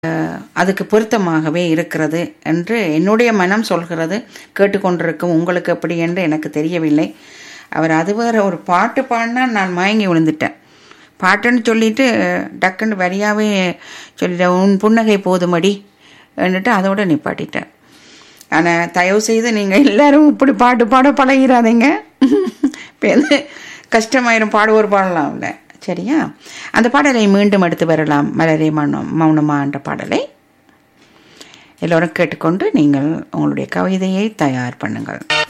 அதுக்கு பொருத்தமாகவே இருக்கிறது என்று என்னுடைய மனம் சொல்கிறது கேட்டுக்கொண்டிருக்கும் உங்களுக்கு எப்படி என்று எனக்கு தெரியவில்லை அவர் அது வேற ஒரு பாட்டு பாடினா நான் மயங்கி விழுந்துட்டேன் பாட்டுன்னு சொல்லிட்டு டக்குன்னு வரியாவே சொல்லிட்டேன் உன் புன்னகை போதுமடி என்னட்டு அதோட நிப்பாட்டிட்டேன் ஆனால் தயவு செய்து நீங்கள் எல்லாரும் இப்படி பாட்டு பாட பழகிறாதீங்க இப்போ எது கஷ்டமாயிரும் பாடுவோர் பாடலாம்ல சரியா அந்த பாடலை மீண்டும் எடுத்து வரலாம் மலரே மௌனம் மௌனமா என்ற பாடலை எல்லோரும் கேட்டுக்கொண்டு நீங்கள் உங்களுடைய கவிதையை தயார் பண்ணுங்கள்